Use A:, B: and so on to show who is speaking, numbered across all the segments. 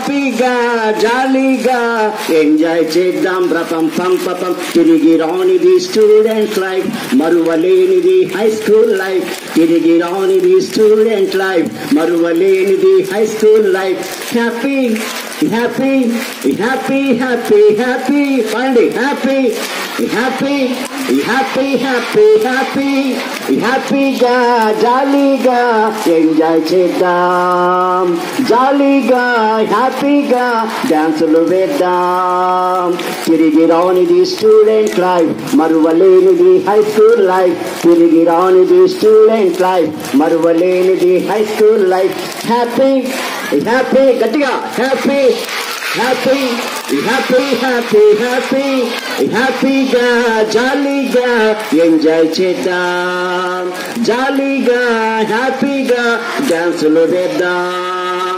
A: హ్యాపీగా జాలీగా ఎంజాయ్ చేద్దాం రపం పం పపం తిరిగి రానిది స్టూడెంట్ లైఫ్ మరువలేనిది హై స్కూల్ లైఫ్ తిరిగి రానిది స్టూడెంట్ లైఫ్ మరువలేనిది high school life happy happy happy happy happy పండి happy happy happy happy happy హ్యాపీగా జాలీగా ఎంజాయ్ చేద్దాం జాలీగా హ్యాపీగా డాన్సులు వేద్దాం తిరిగి రానిది స్టూడెంట్ లైఫ్ మరువలేనిది హై స్కూల్ లైఫ్ తిరిగి రానిది స్టూడెంట్ లైఫ్ మరువలేనిది high school life happy happy గట్టిగా happy happy happy happy happy హ్యాపీగా జాలీగా ఎంజాయ్ చేద్దాం జాలీగా హ్యాపీగా డాన్సులు వేద్దాం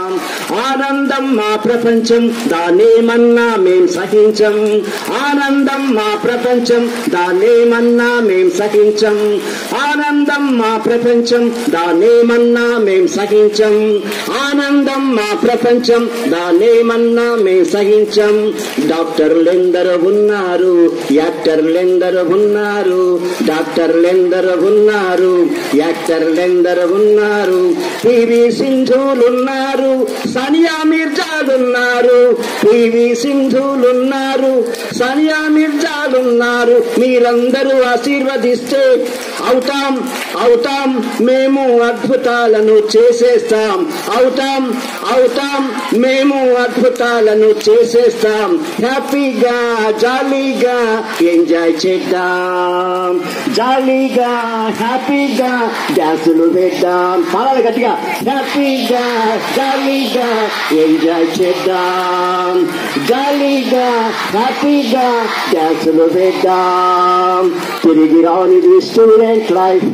A: ఆనందం మా ప్రపంచం దాన్నేమన్నా మేం సహించం ఆనందం మా ప్రపంచం దాన్నేమన్నా మేం సహించం ఆనందం మా ప్రపంచం దాన్నేమన్నా మేం సహించం ఆనందం మా ప్రపంచం దాన్నేమన్నా మేం సహించం డాక్టర్లెందరూ ఉన్నారు యాక్టర్లెందరూ ఉన్నారు డాక్టర్లెందరూ ఉన్నారు యాక్టర్లెందరూ ఉన్నారు పివి సింధులున్నారు సనియా మిర్జాలున్నారు పివి సింధులున్నారు సనియా మిర్జాలున్నారు మీరందరూ ఆశీర్వదిస్తే అవుతాం అవుతాం మేము అద్భుతాలను చేసేస్తాం అవుతాం అవుతాం మేము అద్భుతాలను చేసేస్తాం హ్యాపీగా జాలీగా ఎంజాయ్ చేద్దాం జాలీగా హ్యాపీగా డ్యాన్సులు వేద్దాం పాడాలి గట్టిగా హ్యాపీగా జాలీగా ఎంజాయ్ చేద్దాం జాలీగా హ్యాపీగా డ్యాన్సులు వేద్దాం తిరిగి రానిది స్టూడెంట్ లైఫ్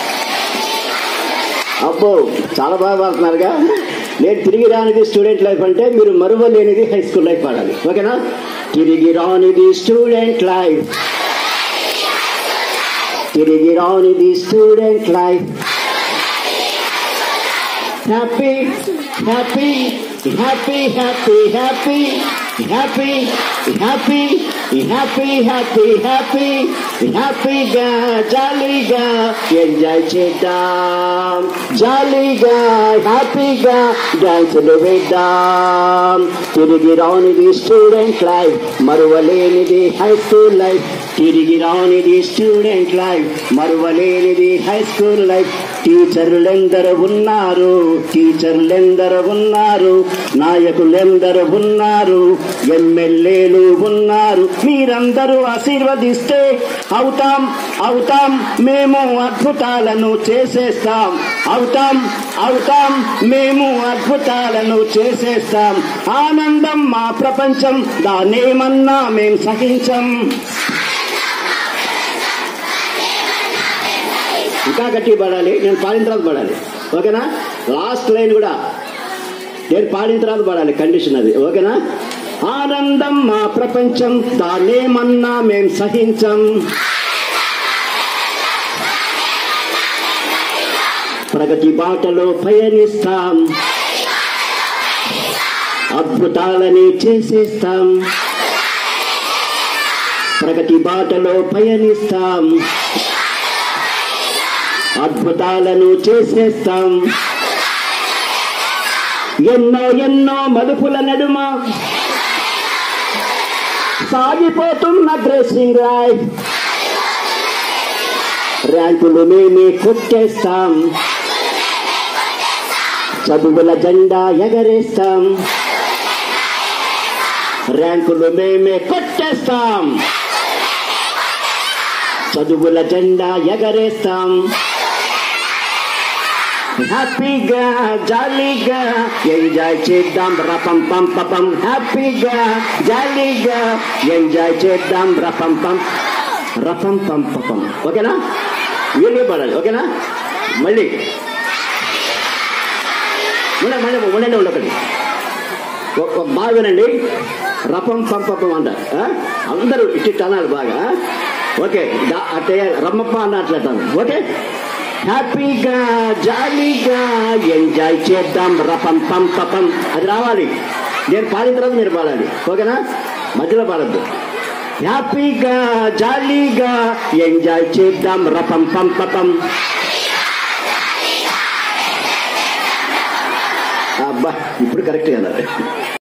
A: అబ్బో చాలా బాగా పాడుతున్నారుగా నేను తిరిగి రానిది స్టూడెంట్ లైఫ్ అంటే మీరు మరువలేనిది హై స్కూల్ లైఫ్ పాడాలి ఓకేనా తిరిగి రానిది స్టూడెంట్ లైఫ్ తిరిగి రానిది student life happy happy happy happy happy happy happy happy happy happy హ్యాపీగా జాలీగా ఎంజాయ్ చేద్దాం జాలీగా హ్యాపీగా డాన్సులు వేద్దాం తిరిగి రానిది స్టూడెంట్ లైఫ్ మరువలేనిది హై స్కూల్ లైఫ్ తిరిగి రానిది స్టూడెంట్ లైఫ్ మరువలేనిది హై స్కూల్ లైఫ్ టీచర్లెందరూ ఉన్నారు టీచర్లెందరూ ఉన్నారు నాయకులెందరూ ఉన్నారు ఎమ్మెల్యేలు ఉన్నారు మీరందరూ ఆశీర్వదిస్తే అవుతాం అవుతాం మేము అద్భుతాలను చేసేస్తాం అవుతాం అవుతాం మేము అద్భుతాలను చేసేస్తాం ఆనందం మా ప్రపంచం దాన్నేమన్నా మేం సహించం ఇంకా గట్టి పడాలి నేను పాడిన తర్వాత పడాలి ఓకేనా లాస్ట్ లైన్ కూడా నేను పాడిన తర్వాత పడాలి కండిషన్ అది ఓకేనా ఆనందం మా ప్రపంచం దాన్నేమన్నా మేం సహించం ప్రగతి బాటలో పయనిస్తాం అద్భుతాలని చేసేస్తాం ప్రగతి బాటలో పయనిస్తాం అద్భుతాలను చేసేస్తాం ఎన్నో ఎన్నో మలుపుల నడుమ సాగిపోతున్న డ్రెస్సింగ్ లైఫ్ ర్యాంకులు మేమే కొట్టేస్తాం చదువుల జెండా ఎగరేస్తాం ర్యాంకులు మేమే కొట్టేస్తాం చదువుల జెండా ఎగరేస్తాం హ్యాపీగా జాలీగా ఎంజాయ్ చేద్దాం రపం పం పపం హ్యాపీగా జాలీగా ఎంజాయ్ చేద్దాం రపం పం రపం పం పపం ఓకేనా వీళ్ళు పడాలి ఓకేనా మళ్ళీ ఉండండి మళ్ళీ ఉండండి ఉండకండి ఒక బాగా వినండి రపం పంపపం అంట ఆ? అందరూ ఇట్టి అనాలి బాగా ఓకే దా- అట్టే రమ్మప్ప అన్నట్లేటాను ఓకే హ్యాపీగా జాలీగా ఎంజాయ్ చేద్దాం రపం పం పపం అది రావాలి నేను పాడిన తర్వాత మీరు పాడాలి ఓకేనా మధ్యలో పాడద్దు హ్యాపీగా జాలీగా ఎంజాయ్ చేద్దాం రపం పం పపం అబ్బా ఇప్పుడు కరెక్ట్ కదా